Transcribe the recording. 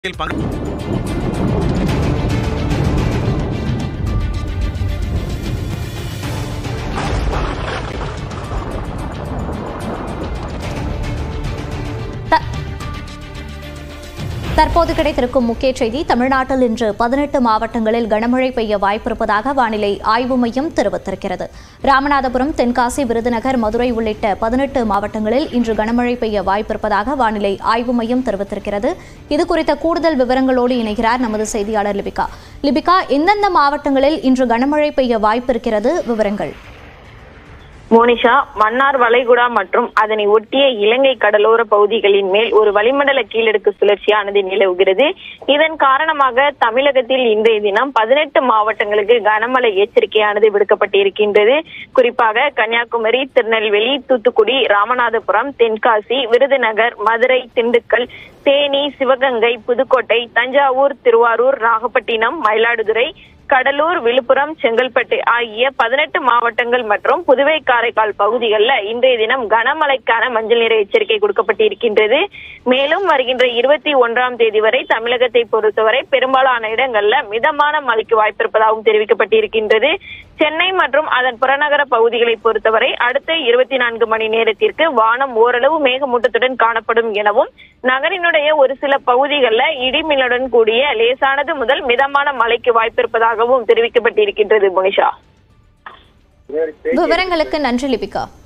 பங்கு த- தற்போது கிடைத்திருக்கும் முக்கிய செய்தி தமிழ்நாட்டில் இன்று பதினெட்டு மாவட்டங்களில் கனமழை பெய்ய வாய்ப்பிருப்பதாக வானிலை ஆய்வு மையம் தெரிவித்திருக்கிறது ராமநாதபுரம் தென்காசி விருதுநகர் மதுரை உள்ளிட்ட பதினெட்டு மாவட்டங்களில் இன்று கனமழை பெய்ய வாய்ப்பிருப்பதாக வானிலை ஆய்வு மையம் தெரிவித்திருக்கிறது இது குறித்த கூடுதல் விவரங்களோடு இணைகிறார் நமது செய்தியாளர் லிபிகா லிபிகா எந்தெந்த மாவட்டங்களில் இன்று கனமழை பெய்ய வாய்ப்பிருக்கிறது விவரங்கள் மோனிஷா மன்னார் வளைகுடா மற்றும் அதனை ஒட்டிய இலங்கை கடலோர பகுதிகளின் மேல் ஒரு வளிமண்டல கீழடுக்கு சுழற்சியானது நிலவுகிறது இதன் காரணமாக தமிழகத்தில் இன்றைய தினம் பதினெட்டு மாவட்டங்களுக்கு கனமழை எச்சரிக்கையானது விடுக்கப்பட்டிருக்கின்றது குறிப்பாக கன்னியாகுமரி திருநெல்வேலி தூத்துக்குடி ராமநாதபுரம் தென்காசி விருதுநகர் மதுரை திண்டுக்கல் தேனி சிவகங்கை புதுக்கோட்டை தஞ்சாவூர் திருவாரூர் நாகப்பட்டினம் மயிலாடுதுறை கடலூர் விழுப்புரம் செங்கல்பட்டு ஆகிய பதினெட்டு மாவட்டங்கள் மற்றும் புதுவை காரைக்கால் பகுதிகளில் இன்றைய தினம் கனமழைக்கான மஞ்சள் நிற எச்சரிக்கை கொடுக்கப்பட்டிருக்கின்றது மேலும் வருகின்ற இருபத்தி ஒன்றாம் தேதி வரை தமிழகத்தை பொறுத்தவரை பெரும்பாலான இடங்கள்ல மிதமான மழைக்கு வாய்ப்பிருப்பதாகவும் தெரிவிக்கப்பட்டிருக்கின்றது சென்னை மற்றும் அதன் புறநகர பகுதிகளை பொறுத்தவரை அடுத்த இருபத்தி நான்கு மணி நேரத்திற்கு வானம் ஓரளவு மேகமூட்டத்துடன் காணப்படும் எனவும் நகரினுடைய ஒரு சில பகுதிகளில் இடிமின்னலுடன் கூடிய லேசானது முதல் மிதமான மழைக்கு வாய்ப்பிருப்பதாகவும் தெரிவிக்கப்பட்டிருக்கின்றது முனிஷா விவரங்களுக்கு நன்றி லிபிகா